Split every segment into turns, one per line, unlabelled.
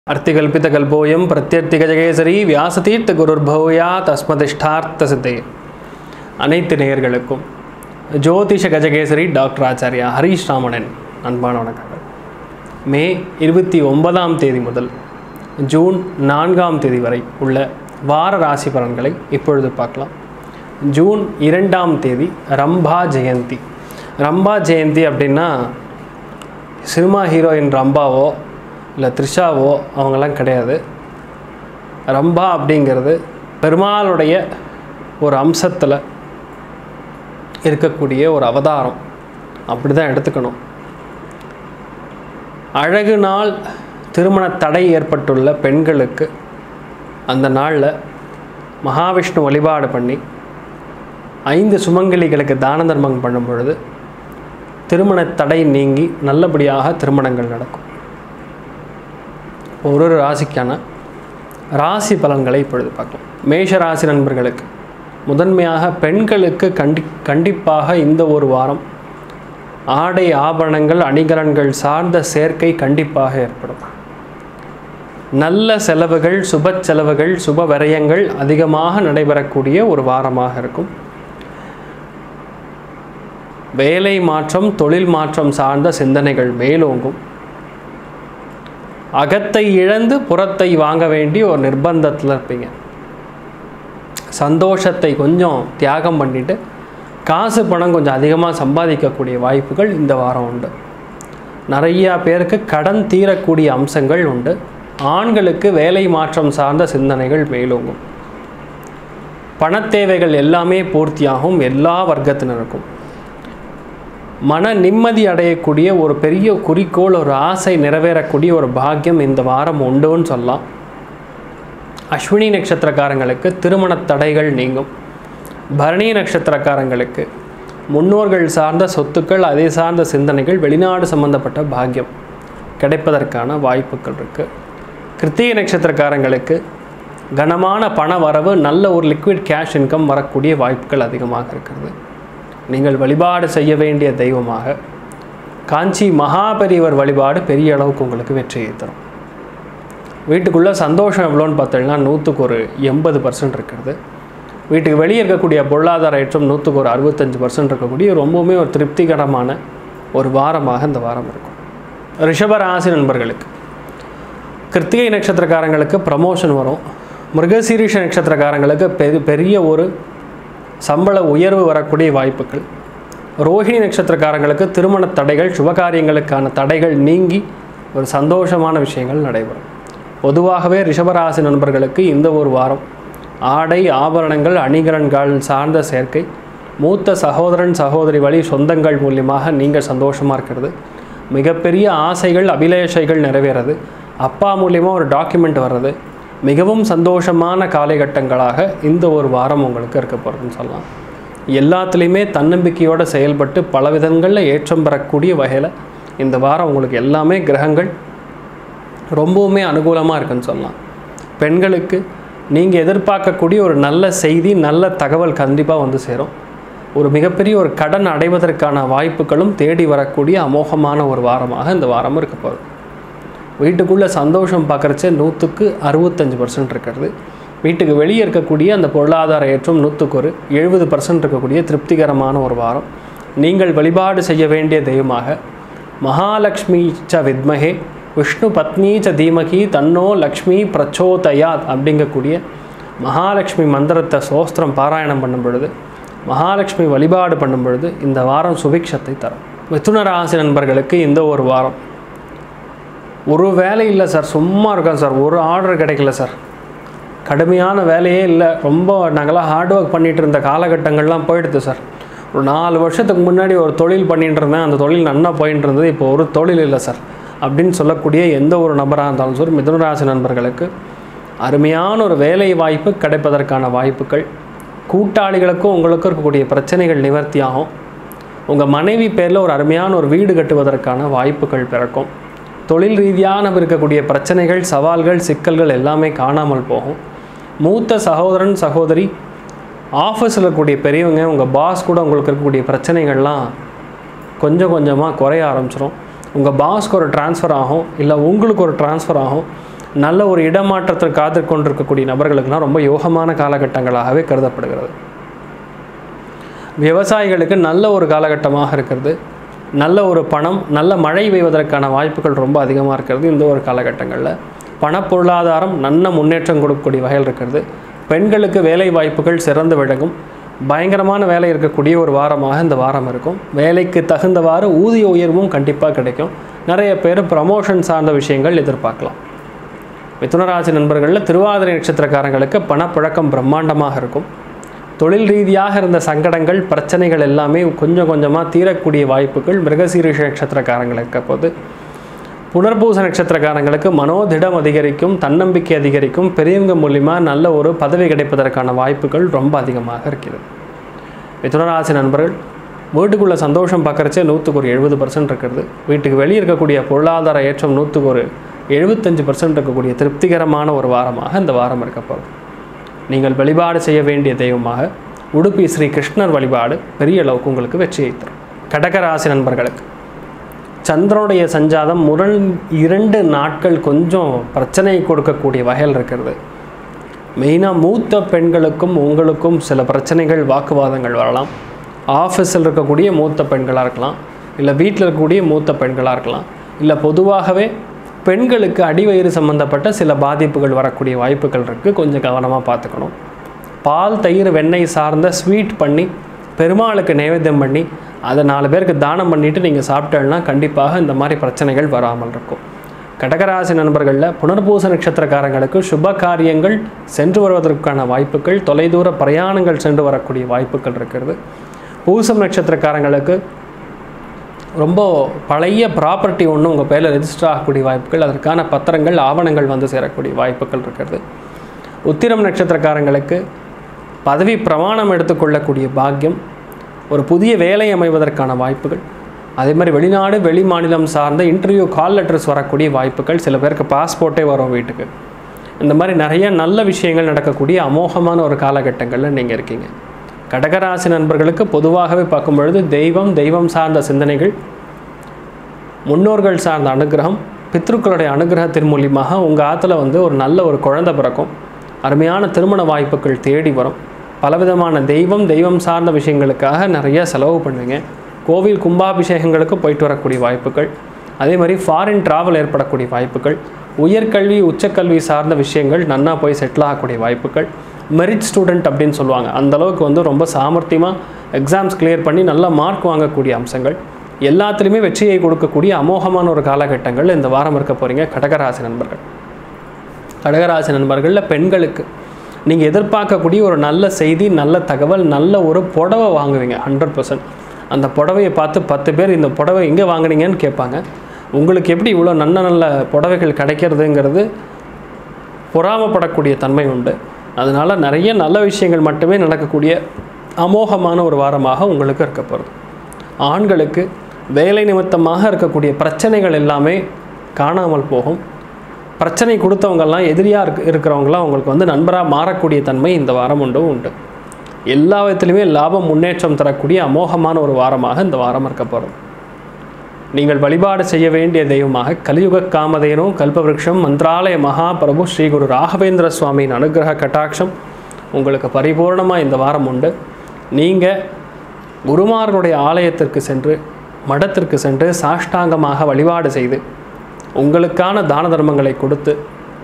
அர்த்திகல்பிதகல்போயம் பிரத்யர்த்திகஜகேசரி வியாசதீர்த்த குருர்பௌயா தஸ்மதிஷ்டார்த்த சித்தே அனைத்து நேயர்களுக்கும் ஜோதிஷ கஜகேசரி டாக்டர் ஆச்சாரியா ஹரீஷ் ராமணன் அன்பான வணக்கங்கள் மே இருபத்தி ஒன்பதாம் தேதி முதல் ஜூன் நான்காம் தேதி வரை உள்ள வார ராசி பலன்களை இப்பொழுது பார்க்கலாம் ஜூன் இரண்டாம் தேதி ரம்பா ஜெயந்தி ரம்பா ஜெயந்தி அப்படின்னா சினிமா ஹீரோயின் ரம்பாவோ இல்லை த்ரிஷாவோ அவங்கெல்லாம் கிடையாது ரம்பா அப்படிங்கிறது பெருமாளுடைய ஒரு அம்சத்தில் இருக்கக்கூடிய ஒரு அவதாரம் அப்படி தான் எடுத்துக்கணும் அழகு நாள் திருமண தடை ஏற்பட்டுள்ள பெண்களுக்கு அந்த நாளில் மகாவிஷ்ணு வழிபாடு பண்ணி ஐந்து சுமங்கலிகளுக்கு தான தர்மம் பண்ணும் பொழுது திருமண தடை நீங்கி நல்லபடியாக திருமணங்கள் நடக்கும் ஒரு ஒரு ராசிக்கான ராசி பலன்களை இப்பொழுது பார்க்கலாம் மேஷ ராசி நண்பர்களுக்கு முதன்மையாக பெண்களுக்கு கண்டி கண்டிப்பாக இந்த ஒரு வாரம் ஆடை ஆபரணங்கள் அணிகலன்கள் சார்ந்த சேர்க்கை கண்டிப்பாக ஏற்படும் நல்ல செலவுகள் சுப செலவுகள் சுப விரயங்கள் அதிகமாக நடைபெறக்கூடிய ஒரு வாரமாக இருக்கும் வேலை மாற்றம் தொழில் மாற்றம் சார்ந்த சிந்தனைகள் மேலோங்கும் அகத்தை இழந்து புறத்தை வாங்க வேண்டிய ஒரு நிர்பந்தத்தில் இருப்பீங்க சந்தோஷத்தை கொஞ்சம் தியாகம் பண்ணிட்டு காசு பணம் கொஞ்சம் அதிகமாக சம்பாதிக்கக்கூடிய வாய்ப்புகள் இந்த வாரம் உண்டு நிறையா பேருக்கு கடன் தீரக்கூடிய அம்சங்கள் உண்டு ஆண்களுக்கு வேலை மாற்றம் சார்ந்த சிந்தனைகள் மேலோங்கும் பணத்தேவைகள் எல்லாமே பூர்த்தியாகும் எல்லா வர்க்கத்தினருக்கும் மன நிம்மதி அடையக்கூடிய ஒரு பெரிய குறிக்கோள் ஒரு ஆசை நிறைவேறக்கூடிய ஒரு பாக்கியம் இந்த வாரம் உண்டுன்னு சொல்லலாம் அஸ்வினி நட்சத்திரக்காரங்களுக்கு திருமண தடைகள் நீங்கும் பரணி நட்சத்திரக்காரங்களுக்கு முன்னோர்கள் சார்ந்த சொத்துக்கள் அதே சார்ந்த சிந்தனைகள் வெளிநாடு சம்பந்தப்பட்ட பாக்கியம் கிடைப்பதற்கான வாய்ப்புகள் இருக்குது கிருத்திகை நட்சத்திரக்காரங்களுக்கு கனமான பண வரவு நல்ல ஒரு லிக்விட் கேஷ் இன்கம் வரக்கூடிய வாய்ப்புகள் அதிகமாக இருக்கிறது நீங்கள் வழிபாடு செய்ய வேண்டிய தெய்வமாக காஞ்சி மகாபெரியவர் வழிபாடு பெரிய அளவுக்கு உங்களுக்கு வெற்றியை தரும் வீட்டுக்குள்ளே சந்தோஷம் எவ்வளோன்னு பார்த்தீங்கன்னா நூற்றுக்கு ஒரு எண்பது பர்சன்ட் இருக்கிறது வீட்டுக்கு வெளியே இருக்கக்கூடிய பொருளாதார ஏற்றம் நூற்றுக்கு ஒரு அறுபத்தஞ்சு பர்சன்ட் இருக்கக்கூடிய ரொம்பவுமே ஒரு திருப்திகரமான ஒரு வாரமாக இந்த வாரம் இருக்கும் ரிஷப ராசி நண்பர்களுக்கு கிருத்திகை நட்சத்திரக்காரங்களுக்கு ப்ரமோஷன் வரும் மிருகசீரிஷ நட்சத்திரக்காரங்களுக்கு பெரு பெரிய ஒரு சம்பள உயர்வு வரக்கூடிய வாய்ப்புகள் ரோஹிணி நட்சத்திரக்காரங்களுக்கு திருமண தடைகள் சுபகாரியங்களுக்கான தடைகள் நீங்கி ஒரு சந்தோஷமான விஷயங்கள் நடைபெறும் பொதுவாகவே ரிஷபராசி நண்பர்களுக்கு இந்த ஒரு வாரம் ஆடை ஆபரணங்கள் அணிகலன்கள் சார்ந்த சேர்க்கை மூத்த சகோதரன் சகோதரி வழி சொந்தங்கள் மூலியமாக நீங்கள் சந்தோஷமாக இருக்கிறது மிகப்பெரிய ஆசைகள் அபிலேஷைகள் நிறைவேறது அப்பா மூலியமாக ஒரு டாக்குமெண்ட் வர்றது மிகவும் சந்தோஷமான காலகட்டங்களாக இந்த ஒரு வாரம் உங்களுக்கு இருக்க போகிறதுன்னு சொல்லலாம் எல்லாத்துலேயுமே தன்னம்பிக்கையோடு செயல்பட்டு பல விதங்களில் ஏற்றம் பெறக்கூடிய வகையில் இந்த வாரம் உங்களுக்கு எல்லாமே கிரகங்கள் ரொம்பவுமே அனுகூலமாக இருக்குன்னு சொல்லலாம் பெண்களுக்கு நீங்கள் எதிர்பார்க்கக்கூடிய ஒரு நல்ல செய்தி நல்ல தகவல் கண்டிப்பாக வந்து சேரும் ஒரு மிகப்பெரிய ஒரு கடன் அடைவதற்கான வாய்ப்புகளும் தேடி வரக்கூடிய அமோகமான ஒரு வாரமாக இந்த வாரம் இருக்க போகுது வீட்டுக்குள்ளே சந்தோஷம் பார்க்குறச்ச நூற்றுக்கு அறுபத்தஞ்சு பர்சன்ட் இருக்கிறது வீட்டுக்கு வெளியே இருக்கக்கூடிய அந்த பொருளாதார ஏற்றம் நூற்றுக்கு ஒரு எழுபது பர்சன்ட் இருக்கக்கூடிய திருப்திகரமான ஒரு வாரம் நீங்கள் வழிபாடு செய்ய வேண்டிய தெய்வமாக மகாலட்சுமி ச வித்மகே விஷ்ணு பத்னி ச தீமகி தன்னோ லக்ஷ்மி பிரச்சோதயாத் அப்படிங்கக்கூடிய மகாலட்சுமி மந்திரத்தை சோஸ்திரம் பாராயணம் பண்ணும் பொழுது மகாலட்சுமி வழிபாடு பண்ணும் பொழுது இந்த வாரம் சுபிக்ஷத்தை தரும் மிதுன ராசி நண்பர்களுக்கு இந்த ஒரு வாரம் ஒரு வேலை இல்லை சார் சும்மா இருக்கோம் சார் ஒரு ஆர்டர் கிடைக்கல சார் கடுமையான வேலையே இல்லை ரொம்ப நாங்களாம் ஹார்ட் ஒர்க் பண்ணிகிட்டு இருந்த காலகட்டங்கள்லாம் போயிடுது சார் ஒரு நாலு வருஷத்துக்கு முன்னாடி ஒரு தொழில் பண்ணிகிட்டு இருந்தேன் அந்த தொழில் நன்னா போயிட்டு இருந்தது இப்போ ஒரு தொழில் இல்லை சார் அப்படின்னு சொல்லக்கூடிய எந்த ஒரு நபராக இருந்தாலும் சரி மிதுனராசி நண்பர்களுக்கு அருமையான ஒரு வேலை வாய்ப்பு கிடைப்பதற்கான வாய்ப்புகள் கூட்டாளிகளுக்கும் உங்களுக்கும் இருக்கக்கூடிய பிரச்சனைகள் நிவர்த்தியாகும் உங்கள் மனைவி பேரில் ஒரு அருமையான ஒரு வீடு கட்டுவதற்கான வாய்ப்புகள் பிறக்கும் தொழில் ரீதியான இருக்கக்கூடிய பிரச்சனைகள் சவால்கள் சிக்கல்கள் எல்லாமே காணாமல் போகும் மூத்த சகோதரன் சகோதரி ஆஃபீஸில் இருக்கக்கூடிய பெரியவங்க உங்கள் பாஸ் கூட உங்களுக்கு இருக்கக்கூடிய பிரச்சனைகள்லாம் கொஞ்சம் கொஞ்சமாக குறைய ஆரம்பிச்சிடும் உங்கள் பாஸ்க்கு ஒரு ட்ரான்ஸ்ஃபர் ஆகும் இல்லை உங்களுக்கு ஒரு ட்ரான்ஸ்ஃபர் ஆகும் நல்ல ஒரு இடமாற்றத்திற்கு காத்து கொண்டிருக்கக்கூடிய நபர்களுக்கெல்லாம் ரொம்ப யோகமான காலகட்டங்களாகவே கருதப்படுகிறது விவசாயிகளுக்கு நல்ல ஒரு காலகட்டமாக இருக்கிறது நல்ல ஒரு பணம் நல்ல மழை பெய்வதற்கான வாய்ப்புகள் ரொம்ப அதிகமாக இருக்கிறது இந்த ஒரு காலகட்டங்களில் பணப்பொருளாதாரம் நல்ல முன்னேற்றம் கொடுக்கக்கூடிய வகையில் இருக்கிறது பெண்களுக்கு வேலை வாய்ப்புகள் சிறந்து விளங்கும் பயங்கரமான வேலை இருக்கக்கூடிய ஒரு வாரமாக இந்த வாரம் இருக்கும் வேலைக்கு தகுந்தவாறு ஊதிய உயர்வும் கண்டிப்பாக கிடைக்கும் நிறைய பேர் ப்ரமோஷன் சார்ந்த விஷயங்கள் எதிர்பார்க்கலாம் மிதுனராசி நண்பர்களில் திருவாதிரை நட்சத்திரக்காரங்களுக்கு பணப்புழக்கம் பிரம்மாண்டமாக இருக்கும் தொழில் ரீதியாக இருந்த சங்கடங்கள் பிரச்சனைகள் எல்லாமே கொஞ்சம் கொஞ்சமாக தீரக்கூடிய வாய்ப்புகள் மிருகசீரிஷ நட்சத்திரக்காரங்களுக்கு போது புனர்பூச நட்சத்திரக்காரங்களுக்கு மனோதிடம் அதிகரிக்கும் தன்னம்பிக்கை அதிகரிக்கும் பெரியவங்க மூலிமா நல்ல ஒரு பதவி கிடைப்பதற்கான வாய்ப்புகள் ரொம்ப அதிகமாக இருக்கிறது மிதுனராசி நண்பர்கள் வீட்டுக்குள்ளே சந்தோஷம் பார்க்குறச்சே நூற்றுக்கு ஒரு எழுபது பர்சன்ட் இருக்கிறது வீட்டுக்கு வெளியே இருக்கக்கூடிய பொருளாதார ஏற்றம் நூற்றுக்கு ஒரு எழுபத்தஞ்சு பர்சன்ட் இருக்கக்கூடிய திருப்திகரமான ஒரு வாரமாக இந்த வாரம் இருக்க போகுது நீங்கள் வழிபாடு செய்ய வேண்டிய தெய்வமாக உடுப்பி ஸ்ரீ கிருஷ்ணர் வழிபாடு பெரிய அளவுக்கு உங்களுக்கு வெற்றியை தரும் கடகராசி நண்பர்களுக்கு சந்திரனுடைய சஞ்சாதம் முரண் இரண்டு நாட்கள் கொஞ்சம் பிரச்சனை கொடுக்கக்கூடிய வகையில் இருக்கிறது மெயினாக மூத்த பெண்களுக்கும் உங்களுக்கும் சில பிரச்சனைகள் வாக்குவாதங்கள் வரலாம் ஆஃபீஸில் இருக்கக்கூடிய மூத்த பெண்களாக இருக்கலாம் இல்லை வீட்டில் இருக்கக்கூடிய மூத்த பெண்களாக இருக்கலாம் இல்லை பொதுவாகவே பெண்களுக்கு அடிவயிறு சம்மந்தப்பட்ட சில பாதிப்புகள் வரக்கூடிய வாய்ப்புகள் இருக்குது கொஞ்சம் கவனமாக பார்த்துக்கணும் பால் தயிர் வெண்ணெய் சார்ந்த ஸ்வீட் பண்ணி பெருமாளுக்கு நைவேத்தியம் பண்ணி அதை நாலு பேருக்கு தானம் பண்ணிவிட்டு நீங்கள் சாப்பிட்டேன்னா கண்டிப்பாக இந்த மாதிரி பிரச்சனைகள் வராமல் இருக்கும் கடகராசி நண்பர்களில் புனர்பூச நட்சத்திரக்காரங்களுக்கு சுப காரியங்கள் சென்று வருவதற்கான வாய்ப்புகள் தொலைதூர பிரயாணங்கள் சென்று வரக்கூடிய வாய்ப்புகள் இருக்கிறது பூசம் நட்சத்திரக்காரங்களுக்கு ரொம்ப பழைய ப்ராப்பர்ட்டி ஒன்று உங்கள் பேரில் ரெஜிஸ்டர் ஆகக்கூடிய வாய்ப்புகள் அதற்கான பத்திரங்கள் ஆவணங்கள் வந்து சேரக்கூடிய வாய்ப்புகள் இருக்கிறது உத்திரம் நட்சத்திரக்காரங்களுக்கு பதவி பிரமாணம் எடுத்துக்கொள்ளக்கூடிய பாக்கியம் ஒரு புதிய வேலை அமைவதற்கான வாய்ப்புகள் அதே மாதிரி வெளிநாடு வெளி மாநிலம் சார்ந்த இன்டர்வியூ கால் லெட்டர்ஸ் வரக்கூடிய வாய்ப்புகள் சில பேருக்கு பாஸ்போர்ட்டே வரும் வீட்டுக்கு இந்த மாதிரி நிறைய நல்ல விஷயங்கள் நடக்கக்கூடிய அமோகமான ஒரு காலகட்டங்களில் நீங்கள் இருக்கீங்க கடகராசி நண்பர்களுக்கு பொதுவாகவே பார்க்கும் பொழுது தெய்வம் தெய்வம் சார்ந்த சிந்தனைகள் முன்னோர்கள் சார்ந்த அனுகிரகம் பித்ருக்களுடைய அனுகிரகத்தின் மூலியமாக உங்கள் ஆற்றுல வந்து ஒரு நல்ல ஒரு குழந்தை பிறக்கும் அருமையான திருமண வாய்ப்புகள் தேடி வரும் பலவிதமான தெய்வம் தெய்வம் சார்ந்த விஷயங்களுக்காக நிறைய செலவு பண்ணுவீங்க கோவில் கும்பாபிஷேகங்களுக்கு போயிட்டு வரக்கூடிய வாய்ப்புகள் அதே மாதிரி ஃபாரின் டிராவல் ஏற்படக்கூடிய வாய்ப்புகள் உயர்கல்வி உச்சக்கல்வி சார்ந்த விஷயங்கள் நன்னா போய் செட்டில் ஆகக்கூடிய வாய்ப்புகள் மெரிட் ஸ்டூடெண்ட் அப்படின்னு சொல்லுவாங்க அந்த அளவுக்கு வந்து ரொம்ப சாமர்த்தியமாக எக்ஸாம்ஸ் கிளியர் பண்ணி நல்ல மார்க் வாங்கக்கூடிய அம்சங்கள் எல்லாத்துலேயுமே வெற்றியை கொடுக்கக்கூடிய அமோகமான ஒரு காலகட்டங்கள் இந்த வாரம் இருக்க போகிறீங்க கடகராசி நண்பர்கள் கடகராசி நண்பர்களில் பெண்களுக்கு நீங்கள் எதிர்பார்க்கக்கூடிய ஒரு நல்ல செய்தி நல்ல தகவல் நல்ல ஒரு புடவை வாங்குவீங்க ஹண்ட்ரட் பர்சன்ட் அந்த புடவையை பார்த்து பத்து பேர் இந்த புடவை எங்கே வாங்குனீங்கன்னு கேட்பாங்க உங்களுக்கு எப்படி இவ்வளோ நல்ல நல்ல புடவைகள் கிடைக்கிறதுங்கிறது பொறாமப்படக்கூடிய தன்மை உண்டு அதனால் நிறைய நல்ல விஷயங்கள் மட்டுமே நடக்கக்கூடிய அமோகமான ஒரு வாரமாக உங்களுக்கு இருக்க போகிறது ஆண்களுக்கு வேலை நிமித்தமாக இருக்கக்கூடிய பிரச்சனைகள் எல்லாமே காணாமல் போகும் பிரச்சனை கொடுத்தவங்கெல்லாம் எதிரியாக இருக்க இருக்கிறவங்களாம் உங்களுக்கு வந்து நண்பராக மாறக்கூடிய தன்மை இந்த வாரம் உண்டு உண்டு எல்லா விதத்துலையுமே லாபம் முன்னேற்றம் தரக்கூடிய அமோகமான ஒரு வாரமாக இந்த வாரம் இருக்க போகிறது நீங்கள் வழிபாடு செய்ய வேண்டிய தெய்வமாக கலியுக காமதேனு கல்பவருஷம் மந்திராலய மகாபிரபு ஸ்ரீ குரு ராகவேந்திர சுவாமியின் அனுகிரக கட்டாட்சம் உங்களுக்கு பரிபூர்ணமாக இந்த வாரம் உண்டு நீங்கள் குருமார்களுடைய ஆலயத்திற்கு சென்று மடத்திற்கு சென்று சாஷ்டாங்கமாக வழிபாடு செய்து உங்களுக்கான தான தர்மங்களை கொடுத்து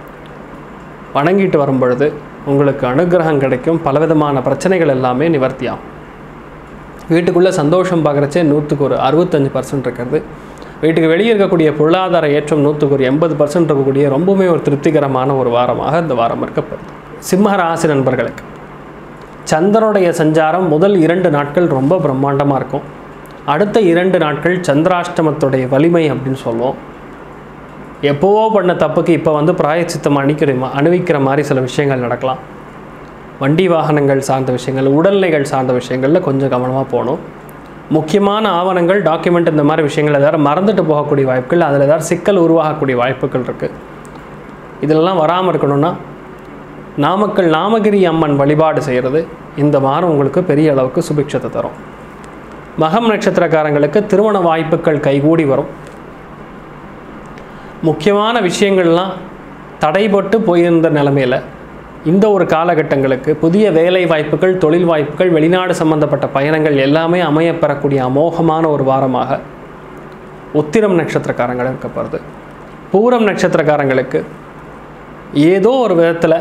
வணங்கிட்டு வரும் பொழுது உங்களுக்கு அனுகிரகம் கிடைக்கும் பலவிதமான பிரச்சனைகள் எல்லாமே நிவர்த்தியாகும் வீட்டுக்குள்ளே சந்தோஷம் பார்க்குறச்சே நூற்றுக்கு ஒரு அறுபத்தஞ்சு பர்சன்ட் இருக்கிறது வீட்டுக்கு வெளியே இருக்கக்கூடிய பொருளாதார ஏற்றம் நூற்றுக்கு ஒரு எண்பது பர்சன்ட் இருக்கக்கூடிய ரொம்பவுமே ஒரு திருப்திகரமான ஒரு வாரமாக இந்த வாரம் இருக்கப்படுது சிம்ம ராசி நண்பர்களுக்கு சந்திரனுடைய சஞ்சாரம் முதல் இரண்டு நாட்கள் ரொம்ப பிரம்மாண்டமாக இருக்கும் அடுத்த இரண்டு நாட்கள் சந்திராஷ்டமத்துடைய வலிமை அப்படின்னு சொல்லுவோம் எப்போவோ பண்ண தப்புக்கு இப்போ வந்து பிராயச்சித்தம் அணிக்கிற அணிவிக்கிற மாதிரி சில விஷயங்கள் நடக்கலாம் வண்டி வாகனங்கள் சார்ந்த விஷயங்கள் உடல்நிலைகள் சார்ந்த விஷயங்களில் கொஞ்சம் கவனமாக போகணும் முக்கியமான ஆவணங்கள் டாக்குமெண்ட் இந்த மாதிரி விஷயங்கள் ஏதாவது மறந்துட்டு போகக்கூடிய வாய்ப்புகள் அதில் ஏதாவது சிக்கல் உருவாகக்கூடிய வாய்ப்புகள் இருக்குது இதெல்லாம் வராமல் இருக்கணும்னா நாமக்கல் நாமகிரி அம்மன் வழிபாடு செய்கிறது இந்த வாரம் உங்களுக்கு பெரிய அளவுக்கு சுபிக்ஷத்தை தரும் மகம் நட்சத்திரக்காரங்களுக்கு திருமண வாய்ப்புகள் கைகூடி வரும் முக்கியமான விஷயங்கள்லாம் தடைபட்டு போயிருந்த நிலமையில் இந்த ஒரு காலகட்டங்களுக்கு புதிய வேலை வாய்ப்புகள் தொழில் வாய்ப்புகள் வெளிநாடு சம்பந்தப்பட்ட பயணங்கள் எல்லாமே அமையப்பெறக்கூடிய அமோகமான ஒரு வாரமாக உத்திரம் நட்சத்திரக்காரங்கள் இருக்க போகிறது பூரம் நட்சத்திரக்காரங்களுக்கு ஏதோ ஒரு விதத்தில்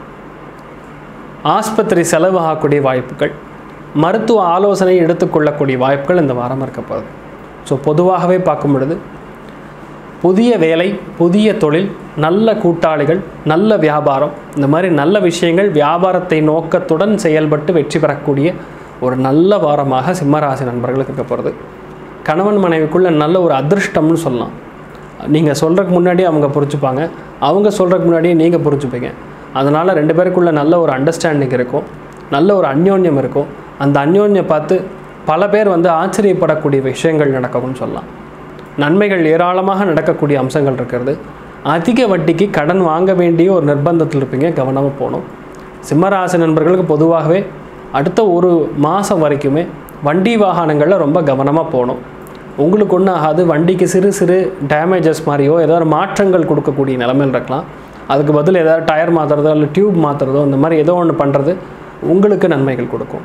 ஆஸ்பத்திரி செலவு ஆகக்கூடிய வாய்ப்புகள் மருத்துவ ஆலோசனை எடுத்துக்கொள்ளக்கூடிய வாய்ப்புகள் இந்த வாரம் இருக்க போகுது ஸோ பொதுவாகவே பார்க்கும் பொழுது புதிய வேலை புதிய தொழில் நல்ல கூட்டாளிகள் நல்ல வியாபாரம் இந்த மாதிரி நல்ல விஷயங்கள் வியாபாரத்தை நோக்கத்துடன் செயல்பட்டு வெற்றி பெறக்கூடிய ஒரு நல்ல வாரமாக சிம்மராசி நண்பர்களுக்கு இருக்க போகிறது கணவன் மனைவிக்குள்ள நல்ல ஒரு அதிர்ஷ்டம்னு சொல்லலாம் நீங்கள் சொல்கிறதுக்கு முன்னாடி அவங்க புரிஞ்சுப்பாங்க அவங்க சொல்கிறதுக்கு முன்னாடியே நீங்கள் புரிஞ்சுப்பீங்க அதனால் ரெண்டு பேருக்குள்ள நல்ல ஒரு அண்டர்ஸ்டாண்டிங் இருக்கும் நல்ல ஒரு அந்யோன்யம் இருக்கும் அந்த அந்யோன்யம் பார்த்து பல பேர் வந்து ஆச்சரியப்படக்கூடிய விஷயங்கள் நடக்கும்னு சொல்லலாம் நன்மைகள் ஏராளமாக நடக்கக்கூடிய அம்சங்கள் இருக்கிறது அதிக வட்டிக்கு கடன் வாங்க வேண்டிய ஒரு நிர்பந்தத்தில் இருப்பீங்க கவனமாக போகணும் சிம்மராசி நண்பர்களுக்கு பொதுவாகவே அடுத்த ஒரு மாதம் வரைக்குமே வண்டி வாகனங்களில் ரொம்ப கவனமாக போகணும் உங்களுக்கு ஒன்றும் ஆகாது வண்டிக்கு சிறு சிறு டேமேஜஸ் மாதிரியோ ஏதாவது மாற்றங்கள் கொடுக்கக்கூடிய நிலைமையில் இருக்கலாம் அதுக்கு பதில் ஏதாவது டயர் மாற்றுறதோ இல்லை டியூப் மாற்றுறதோ இந்த மாதிரி ஏதோ ஒன்று பண்ணுறது உங்களுக்கு நன்மைகள் கொடுக்கும்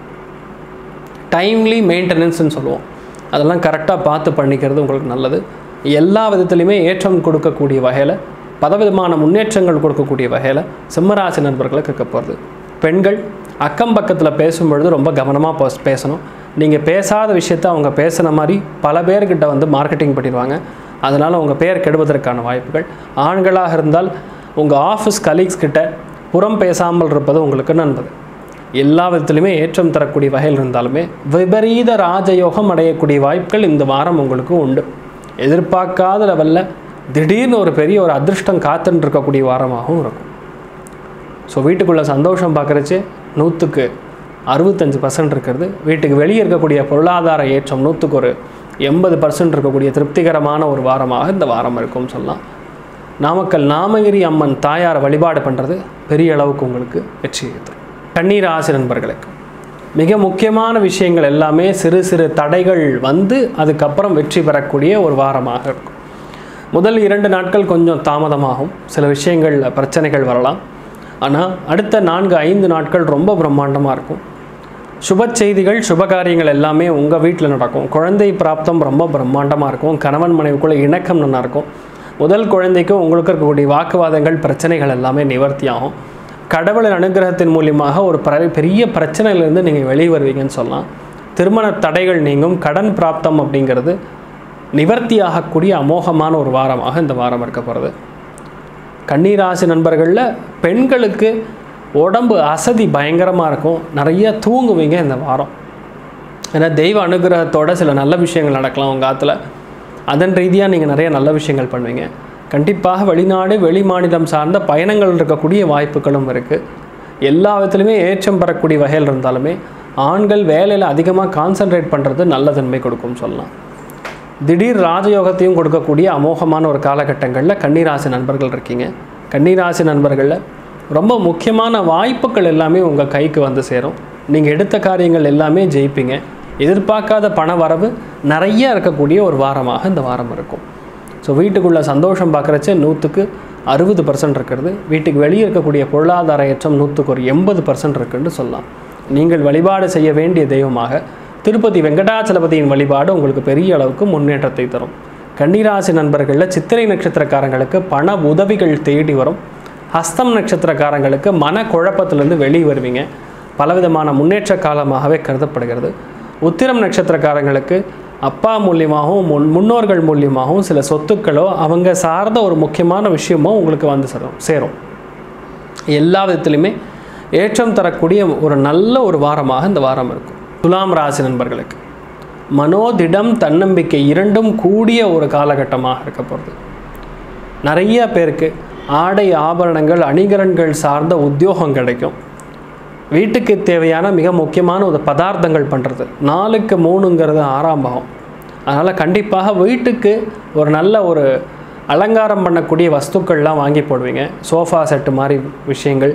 டைம்லி மெயின்டெனன்ஸ்னு சொல்லுவோம் அதெல்லாம் கரெக்டாக பார்த்து பண்ணிக்கிறது உங்களுக்கு நல்லது எல்லா விதத்துலையுமே ஏற்றம் கொடுக்கக்கூடிய வகையில் பலவிதமான முன்னேற்றங்கள் கொடுக்கக்கூடிய வகையில் சிம்மராசி நண்பர்களுக்கு இருக்க போகிறது பெண்கள் அக்கம் பக்கத்தில் பேசும்பொழுது ரொம்ப கவனமாக பேசணும் நீங்கள் பேசாத விஷயத்த அவங்க பேசுன மாதிரி பல பேர்கிட்ட வந்து மார்க்கெட்டிங் பண்ணிடுவாங்க அதனால் உங்கள் பேர் கெடுவதற்கான வாய்ப்புகள் ஆண்களாக இருந்தால் உங்கள் ஆஃபீஸ் கலீக்ஸ் கிட்ட புறம் பேசாமல் இருப்பது உங்களுக்கு நல்லது எல்லா விதத்துலையுமே ஏற்றம் தரக்கூடிய வகையில் இருந்தாலுமே விபரீத ராஜயோகம் அடையக்கூடிய வாய்ப்புகள் இந்த வாரம் உங்களுக்கு உண்டு எதிர்பார்க்காத லெவலில் திடீர்னு ஒரு பெரிய ஒரு அதிர்ஷ்டம் காத்துன்னு இருக்கக்கூடிய வாரமாகவும் இருக்கும் ஸோ வீட்டுக்குள்ளே சந்தோஷம் பார்க்குறச்சு நூற்றுக்கு அறுபத்தஞ்சு பர்சன்ட் இருக்கிறது வீட்டுக்கு வெளியே இருக்கக்கூடிய பொருளாதார ஏற்றம் நூற்றுக்கு ஒரு எண்பது பர்சன்ட் இருக்கக்கூடிய திருப்திகரமான ஒரு வாரமாக இந்த வாரம் இருக்கும்னு சொல்லலாம் நாமக்கல் நாமகிரி அம்மன் தாயாரை வழிபாடு பண்ணுறது பெரிய அளவுக்கு உங்களுக்கு வெற்றி தரும் கண்ணீர் ஆசி நண்பர்களுக்கு மிக முக்கியமான விஷயங்கள் எல்லாமே சிறு சிறு தடைகள் வந்து அதுக்கப்புறம் வெற்றி பெறக்கூடிய ஒரு வாரமாக இருக்கும் முதல் இரண்டு நாட்கள் கொஞ்சம் தாமதமாகும் சில விஷயங்களில் பிரச்சனைகள் வரலாம் ஆனால் அடுத்த நான்கு ஐந்து நாட்கள் ரொம்ப பிரம்மாண்டமாக இருக்கும் சுப செய்திகள் சுபகாரியங்கள் எல்லாமே உங்கள் வீட்டில் நடக்கும் குழந்தை பிராப்தம் ரொம்ப பிரம்மாண்டமாக இருக்கும் கணவன் மனைவிக்குள்ள இணக்கம் நல்லா இருக்கும் முதல் குழந்தைக்கும் உங்களுக்கு இருக்கக்கூடிய வாக்குவாதங்கள் பிரச்சனைகள் எல்லாமே நிவர்த்தி ஆகும் கடவுளின் அனுகிரகத்தின் மூலியமாக ஒரு பர- பெரிய பிரச்சனையிலேருந்து நீங்கள் வெளியே வருவீங்கன்னு சொல்லலாம் திருமண தடைகள் நீங்கும் கடன் பிராப்தம் அப்படிங்கிறது நிவர்த்தி ஆகக்கூடிய அமோகமான ஒரு வாரமாக இந்த வாரம் இருக்க போகிறது கன்னிராசி நண்பர்களில் பெண்களுக்கு உடம்பு அசதி பயங்கரமாக இருக்கும் நிறைய தூங்குவீங்க இந்த வாரம் ஏன்னா தெய்வ அனுகிரகத்தோட சில நல்ல விஷயங்கள் நடக்கலாம் உங்கள் ஆற்றுல அதன் ரீதியாக நீங்கள் நிறைய நல்ல விஷயங்கள் பண்ணுவீங்க கண்டிப்பாக வெளிநாடு வெளி மாநிலம் சார்ந்த பயணங்கள் இருக்கக்கூடிய வாய்ப்புகளும் இருக்குது எல்லா விதத்துலையுமே ஏற்றம் பெறக்கூடிய வகையில் இருந்தாலுமே ஆண்கள் வேலையில் அதிகமாக கான்சென்ட்ரேட் பண்ணுறது நல்ல தன்மை கொடுக்கும் சொல்லலாம் திடீர் ராஜயோகத்தையும் கொடுக்கக்கூடிய அமோகமான ஒரு காலகட்டங்களில் கன்னிராசி நண்பர்கள் இருக்கீங்க கன்னிராசி நண்பர்களில் ரொம்ப முக்கியமான வாய்ப்புகள் எல்லாமே உங்கள் கைக்கு வந்து சேரும் நீங்கள் எடுத்த காரியங்கள் எல்லாமே ஜெயிப்பீங்க எதிர்பார்க்காத பண வரவு நிறைய இருக்கக்கூடிய ஒரு வாரமாக இந்த வாரம் இருக்கும் ஸோ வீட்டுக்குள்ளே சந்தோஷம் பார்க்குறச்ச நூற்றுக்கு அறுபது பர்சன்ட் இருக்கிறது வீட்டுக்கு வெளியே இருக்கக்கூடிய பொருளாதார ஏற்றம் நூற்றுக்கு ஒரு எண்பது பர்சன்ட் இருக்குன்னு சொல்லலாம் நீங்கள் வழிபாடு செய்ய வேண்டிய தெய்வமாக திருப்பதி வெங்கடாச்சலபதியின் வழிபாடு உங்களுக்கு பெரிய அளவுக்கு முன்னேற்றத்தை தரும் கன்னிராசி நண்பர்களில் சித்திரை நட்சத்திரக்காரங்களுக்கு பண உதவிகள் தேடி வரும் ஹஸ்தம் நட்சத்திரக்காரங்களுக்கு மன குழப்பத்திலிருந்து வெளியே வருவீங்க பலவிதமான முன்னேற்ற காலமாகவே கருதப்படுகிறது உத்திரம் நட்சத்திரக்காரங்களுக்கு அப்பா மூலியமாகவும் முன் முன்னோர்கள் மூலியமாகவும் சில சொத்துக்களோ அவங்க சார்ந்த ஒரு முக்கியமான விஷயமோ உங்களுக்கு வந்து சேரும் சேரும் எல்லா விதத்துலையுமே ஏற்றம் தரக்கூடிய ஒரு நல்ல ஒரு வாரமாக இந்த வாரம் இருக்கும் துலாம் ராசி நண்பர்களுக்கு மனோதிடம் தன்னம்பிக்கை இரண்டும் கூடிய ஒரு காலகட்டமாக இருக்க போகிறது நிறைய பேருக்கு ஆடை ஆபரணங்கள் அணிகலன்கள் சார்ந்த உத்தியோகம் கிடைக்கும் வீட்டுக்கு தேவையான மிக முக்கியமான ஒரு பதார்த்தங்கள் பண்ணுறது நாலுக்கு மூணுங்கிறது ஆறாம் பாவம் அதனால் கண்டிப்பாக வீட்டுக்கு ஒரு நல்ல ஒரு அலங்காரம் பண்ணக்கூடிய வஸ்துக்கள்லாம் வாங்கி போடுவீங்க சோஃபா செட்டு மாதிரி விஷயங்கள்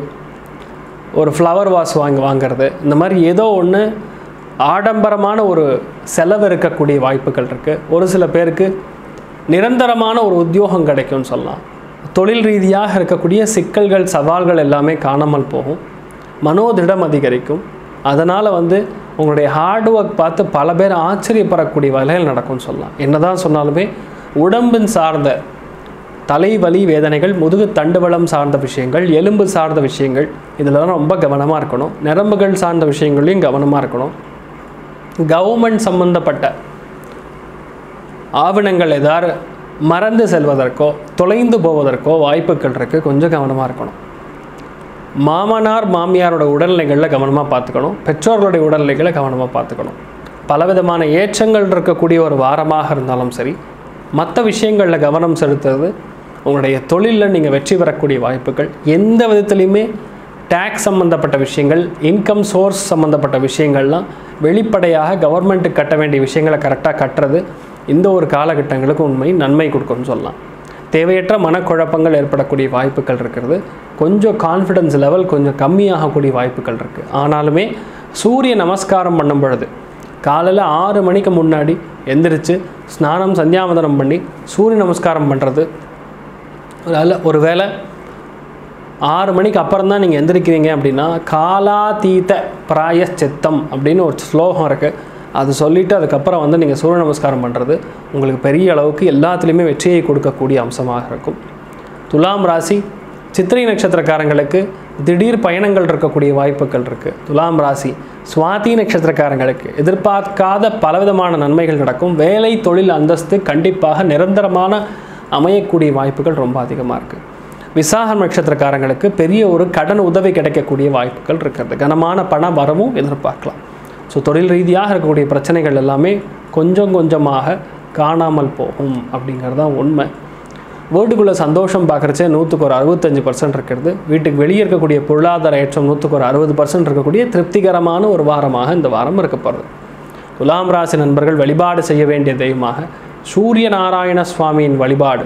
ஒரு ஃப்ளவர் வாஸ் வாங்கி வாங்குறது இந்த மாதிரி ஏதோ ஒன்று ஆடம்பரமான ஒரு செலவு இருக்கக்கூடிய வாய்ப்புகள் இருக்குது ஒரு சில பேருக்கு நிரந்தரமான ஒரு உத்தியோகம் கிடைக்கும்னு சொல்லலாம் தொழில் ரீதியாக இருக்கக்கூடிய சிக்கல்கள் சவால்கள் எல்லாமே காணாமல் போகும் மனோதிடம் அதிகரிக்கும் அதனால் வந்து உங்களுடைய ஹார்ட் ஒர்க் பார்த்து பல பேர் ஆச்சரியப்படக்கூடிய வகையில் நடக்கும்னு சொல்லலாம் என்னதான் சொன்னாலுமே உடம்பின் சார்ந்த தலைவலி வேதனைகள் முதுகு தண்டுவளம் சார்ந்த விஷயங்கள் எலும்பு சார்ந்த விஷயங்கள் இதிலலாம் ரொம்ப கவனமாக இருக்கணும் நரம்புகள் சார்ந்த விஷயங்களையும் கவனமாக இருக்கணும் கவர்மெண்ட் சம்பந்தப்பட்ட ஆவணங்கள் ஏதாவது மறந்து செல்வதற்கோ தொலைந்து போவதற்கோ வாய்ப்புகள் இருக்குது கொஞ்சம் கவனமாக இருக்கணும் மாமனார் மாமியாரோட உடல்நிலைகளில் கவனமாக பார்த்துக்கணும் பெற்றோர்களுடைய உடல்நிலைகளை கவனமாக பார்த்துக்கணும் பலவிதமான ஏற்றங்கள் இருக்கக்கூடிய ஒரு வாரமாக இருந்தாலும் சரி மற்ற விஷயங்களில் கவனம் செலுத்துறது உங்களுடைய தொழிலில் நீங்கள் வெற்றி பெறக்கூடிய வாய்ப்புகள் எந்த விதத்துலையுமே டேக்ஸ் சம்மந்தப்பட்ட விஷயங்கள் இன்கம் சோர்ஸ் சம்மந்தப்பட்ட விஷயங்கள்லாம் வெளிப்படையாக கவர்மெண்ட்டுக்கு கட்ட வேண்டிய விஷயங்களை கரெக்டாக கட்டுறது இந்த ஒரு காலகட்டங்களுக்கு உண்மை நன்மை கொடுக்கும்னு சொல்லலாம் தேவையற்ற மனக்குழப்பங்கள் ஏற்படக்கூடிய வாய்ப்புகள் இருக்கிறது கொஞ்சம் கான்ஃபிடன்ஸ் லெவல் கொஞ்சம் கம்மியாகக்கூடிய வாய்ப்புகள் இருக்குது ஆனாலுமே சூரிய நமஸ்காரம் பண்ணும் பொழுது காலையில் ஆறு மணிக்கு முன்னாடி எந்திரிச்சு ஸ்நானம் சந்தியாவதனம் பண்ணி சூரிய நமஸ்காரம் பண்ணுறது அதில் ஒரு வேளை ஆறு மணிக்கு அப்புறம் தான் நீங்கள் எந்திரிக்கிறீங்க அப்படின்னா காலாதீத பிராயச்சித்தம் அப்படின்னு ஒரு ஸ்லோகம் இருக்குது அது சொல்லிவிட்டு அதுக்கப்புறம் வந்து நீங்கள் சூரிய நமஸ்காரம் பண்ணுறது உங்களுக்கு பெரிய அளவுக்கு எல்லாத்துலேயுமே வெற்றியை கொடுக்கக்கூடிய அம்சமாக இருக்கும் துலாம் ராசி சித்திரை நட்சத்திரக்காரங்களுக்கு திடீர் பயணங்கள் இருக்கக்கூடிய வாய்ப்புகள் இருக்குது துலாம் ராசி சுவாதி நட்சத்திரக்காரங்களுக்கு எதிர்பார்க்காத பலவிதமான நன்மைகள் நடக்கும் வேலை தொழில் அந்தஸ்து கண்டிப்பாக நிரந்தரமான அமையக்கூடிய வாய்ப்புகள் ரொம்ப அதிகமாக இருக்குது விசாகம் நட்சத்திரக்காரங்களுக்கு பெரிய ஒரு கடன் உதவி கிடைக்கக்கூடிய வாய்ப்புகள் இருக்கிறது கனமான பண வரவும் எதிர்பார்க்கலாம் ஸோ தொழில் ரீதியாக இருக்கக்கூடிய பிரச்சனைகள் எல்லாமே கொஞ்சம் கொஞ்சமாக காணாமல் போகும் அப்படிங்கிறது தான் உண்மை வீட்டுக்குள்ளே சந்தோஷம் பார்க்குறச்சே நூற்றுக்கு ஒரு அறுபத்தஞ்சு பர்சன்ட் இருக்கிறது வீட்டுக்கு வெளியே இருக்கக்கூடிய பொருளாதார ஏற்றம் நூற்றுக்கு ஒரு அறுபது பர்சன்ட் இருக்கக்கூடிய திருப்திகரமான ஒரு வாரமாக இந்த வாரம் இருக்க போகிறது துலாம் ராசி நண்பர்கள் வழிபாடு செய்ய வேண்டிய தெய்வமாக சூரிய நாராயண சுவாமியின் வழிபாடு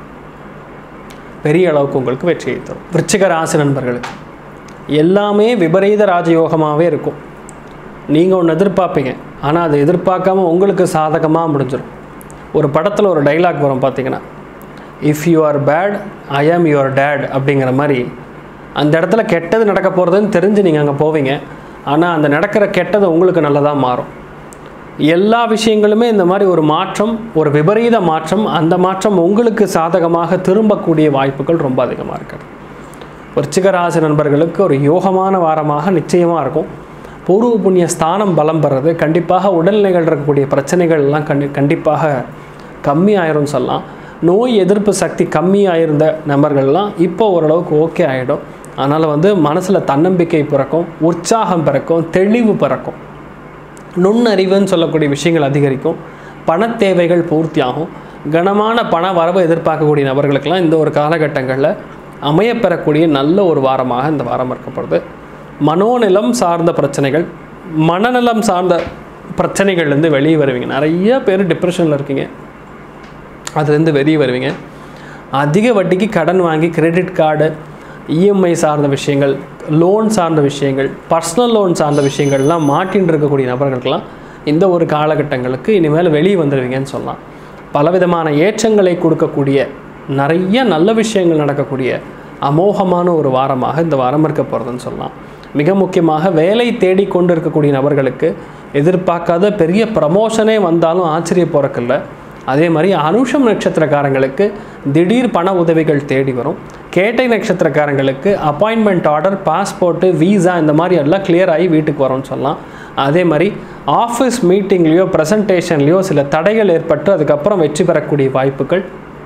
பெரிய அளவுக்கு உங்களுக்கு வெற்றியை தரும் விருச்சிக ராசி நண்பர்களுக்கு எல்லாமே விபரீத ராஜயோகமாகவே இருக்கும் நீங்கள் ஒன்று எதிர்பார்ப்பீங்க ஆனால் அதை எதிர்பார்க்காம உங்களுக்கு சாதகமாக முடிஞ்சிடும் ஒரு படத்தில் ஒரு டைலாக் வரும் பார்த்தீங்கன்னா if you are bad I am your date அப்படிங்கிற மாதிரி அந்த இடத்துல கெட்டது நடக்க போகிறதுன்னு தெரிஞ்சு நீங்கள் அங்கே போவீங்க ஆனால் அந்த நடக்கிற கெட்டது உங்களுக்கு நல்லதாக மாறும் எல்லா விஷயங்களுமே இந்த மாதிரி ஒரு மாற்றம் ஒரு விபரீத மாற்றம் அந்த மாற்றம் உங்களுக்கு சாதகமாக திரும்பக்கூடிய வாய்ப்புகள் ரொம்ப அதிகமாக இருக்குது விருச்சிகராசி நண்பர்களுக்கு ஒரு யோகமான வாரமாக நிச்சயமாக இருக்கும் பூர்வ புண்ணிய ஸ்தானம் பலம் பெறது கண்டிப்பாக உடல்நிலைகள் இருக்கக்கூடிய பிரச்சனைகள் எல்லாம் கண்டி கண்டிப்பாக கம்மியாயிரும்னு சொல்லலாம் நோய் எதிர்ப்பு சக்தி கம்மியாயிருந்த நபர்கள்லாம் இப்போ ஓரளவுக்கு ஓகே ஆகிடும் அதனால் வந்து மனசில் தன்னம்பிக்கை பிறக்கும் உற்சாகம் பிறக்கும் தெளிவு பிறக்கும் நுண்ணறிவுன்னு சொல்லக்கூடிய விஷயங்கள் அதிகரிக்கும் பண தேவைகள் பூர்த்தியாகும் கனமான பண வரவு எதிர்பார்க்கக்கூடிய நபர்களுக்கெல்லாம் இந்த ஒரு காலகட்டங்களில் அமையப்பெறக்கூடிய நல்ல ஒரு வாரமாக இந்த வாரம் இருக்கப்படுது மனோநிலம் சார்ந்த பிரச்சனைகள் மனநலம் சார்ந்த பிரச்சனைகள்லேருந்து வெளியே வருவீங்க நிறைய பேர் டிப்ரெஷனில் இருக்கீங்க அதுலேருந்து வெளியே வருவீங்க அதிக வட்டிக்கு கடன் வாங்கி கிரெடிட் கார்டு இஎம்ஐ சார்ந்த விஷயங்கள் லோன் சார்ந்த விஷயங்கள் பர்சனல் லோன் சார்ந்த விஷயங்கள்லாம் மாட்டின்னு இருக்கக்கூடிய நபர்களுக்கெல்லாம் இந்த ஒரு காலகட்டங்களுக்கு இனிமேல் வெளியே வந்துடுவீங்கன்னு சொல்லலாம் பலவிதமான ஏற்றங்களை கொடுக்கக்கூடிய நிறைய நல்ல விஷயங்கள் நடக்கக்கூடிய அமோகமான ஒரு வாரமாக இந்த வாரம் இருக்க போகிறதுன்னு சொல்லலாம் மிக முக்கியமாக வேலை தேடி கொண்டு இருக்கக்கூடிய நபர்களுக்கு எதிர்பார்க்காத பெரிய ப்ரமோஷனே வந்தாலும் ஆச்சரிய போறக்கில்ல அதே மாதிரி அனுஷம் நட்சத்திரக்காரங்களுக்கு திடீர் பண உதவிகள் தேடி வரும் கேட்டை நட்சத்திரக்காரங்களுக்கு அப்பாயின்மெண்ட் ஆர்டர் பாஸ்போர்ட்டு வீசா இந்த மாதிரி எல்லாம் clear ஆகி வீட்டுக்கு வரும்னு சொல்லலாம் அதே மாதிரி ஆஃபீஸ் மீட்டிங்லேயோ ப்ரெசன்டேஷன்லேயோ சில தடைகள் ஏற்பட்டு அதுக்கப்புறம் வெற்றி பெறக்கூடிய வாய்ப்புகள்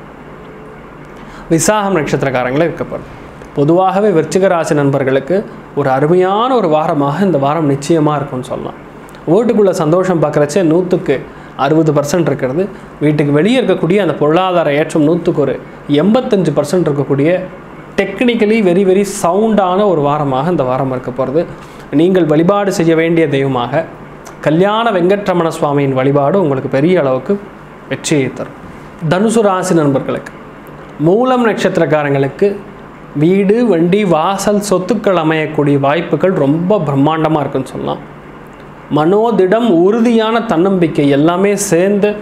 விசாகம் நட்சத்திரக்காரங்களே இருக்கப்படும் பொதுவாகவே விருச்சிக ராசி நண்பர்களுக்கு ஒரு அருமையான ஒரு வாரமாக இந்த வாரம் நிச்சயமாக இருக்கும்னு சொல்லலாம் வீட்டுக்குள்ளே சந்தோஷம் பார்க்குறச்சே நூற்றுக்கு அறுபது பர்சன்ட் இருக்கிறது வீட்டுக்கு வெளியே இருக்கக்கூடிய அந்த பொருளாதார ஏற்றம் நூற்றுக்கு ஒரு எண்பத்தஞ்சு பர்சன்ட் இருக்கக்கூடிய டெக்னிக்கலி வெரி வெரி சவுண்டான ஒரு வாரமாக இந்த வாரம் இருக்க போகிறது நீங்கள் வழிபாடு செய்ய வேண்டிய தெய்வமாக கல்யாண வெங்கட்ரமண சுவாமியின் வழிபாடு உங்களுக்கு பெரிய அளவுக்கு வெற்றியை தரும் தனுசு ராசி நண்பர்களுக்கு மூலம் நட்சத்திரக்காரங்களுக்கு வீடு வண்டி வாசல் சொத்துக்கள் அமையக்கூடிய வாய்ப்புகள் ரொம்ப பிரம்மாண்டமாக இருக்குன்னு சொல்லலாம் மனோதிடம் உறுதியான தன்னம்பிக்கை எல்லாமே சேர்ந்து